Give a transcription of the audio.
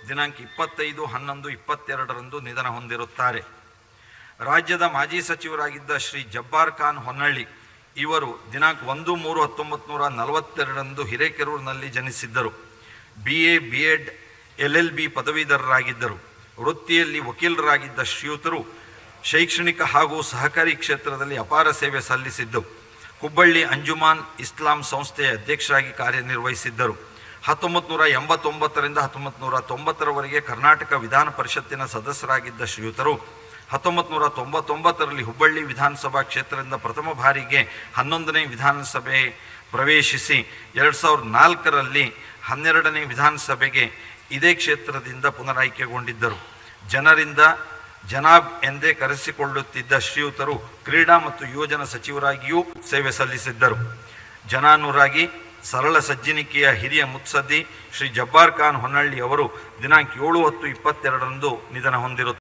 ದಿನಾಂಕ ಇಪ್ಪತ್ತೈದು ಹನ್ನೊಂದು ಇಪ್ಪತ್ತೆರಡರಂದು ನಿಧನ ಹೊಂದಿರುತ್ತಾರೆ ರಾಜ್ಯದ ಮಾಜಿ ಸಚಿವರಾಗಿದ್ದ ಶ್ರೀ ಜಬ್ಬಾರ್ ಖಾನ್ ಹೊನ್ನಳ್ಳಿ ಇವರು ದಿನಾಂಕ ಒಂದು ಮೂರು ಹತ್ತೊಂಬತ್ತು ನೂರ ನಲವತ್ತೆರಡರಂದು ಹಿರೇಕೆರೂರಿನಲ್ಲಿ ಜನಿಸಿದ್ದರು B A B Ed L L B ಪದವೀಧರರಾಗಿದ್ದರು ವೃತ್ತಿಯಲ್ಲಿ ವಕೀಲರಾಗಿದ್ದ ಶ್ರೀಯುತರು ಶೈಕ್ಷಣಿಕ ಹಾಗೂ ಸಹಕಾರಿ ಕ್ಷೇತ್ರದಲ್ಲಿ ಅಪಾರ ಸೇವೆ ಸಲ್ಲಿಸಿದ್ದು ಹುಬ್ಬಳ್ಳಿ ಅಂಜುಮಾನ್ ಇಸ್ಲಾಂ ಸಂಸ್ಥೆಯ ಅಧ್ಯಕ್ಷರಾಗಿ ಕಾರ್ಯನಿರ್ವಹಿಸಿದ್ದರು ಹತ್ತೊಂಬತ್ತು ನೂರ ಎಂಬತ್ತೊಂಬತ್ತರಿಂದ ಹತ್ತೊಂಬತ್ತು ನೂರ ತೊಂಬತ್ತರವರೆಗೆ ಕರ್ನಾಟಕ ವಿಧಾನ ಪರಿಷತ್ತಿನ ಸದಸ್ಯರಾಗಿದ್ದ ಶ್ರೀಯುತರು ಹತ್ತೊಂಬತ್ತು ನೂರ ತೊಂಬತ್ತೊಂಬತ್ತರಲ್ಲಿ ಹುಬ್ಬಳ್ಳಿ ವಿಧಾನಸಭಾ ಕ್ಷೇತ್ರದಿಂದ ಪ್ರಥಮ ಬಾರಿಗೆ ಹನ್ನೊಂದನೇ ವಿಧಾನಸಭೆ ಪ್ರವೇಶಿಸಿ ಎರಡು ಸಾವಿರದ ನಾಲ್ಕರಲ್ಲಿ ಹನ್ನೆರಡನೇ ವಿಧಾನಸಭೆಗೆ ಇದೇ ಕ್ಷೇತ್ರದಿಂದ ಪುನರಾಯ್ಕೆಗೊಂಡಿದ್ದರು ಜನರಿಂದ ಜನಾಬ್ ಎಂದೇ ಕರೆಸಿಕೊಳ್ಳುತ್ತಿದ್ದ ಶ್ರೀಯುತರು ಕ್ರೀಡಾ ಮತ್ತು ಯುವಜನ ಸಚಿವರಾಗಿಯೂ ಸೇವೆ ಸಲ್ಲಿಸಿದ್ದರು ಜನಾನುರಾಗಿ ಸರಳ ಸಜ್ಜನಿಕೆಯ ಹಿರಿಯ ಮುತ್ಸದ್ದಿ ಶ್ರೀ ಜಬ್ಬಾರ್ ಖಾನ್ ಹೊನ್ನಳ್ಳಿ ಅವರು ದಿನಾಂಕ ಏಳು ಹತ್ತು ಇಪ್ಪತ್ತೆರಡರಂದು ನಿಧನ ಹೊಂದಿರುತ್ತಾರೆ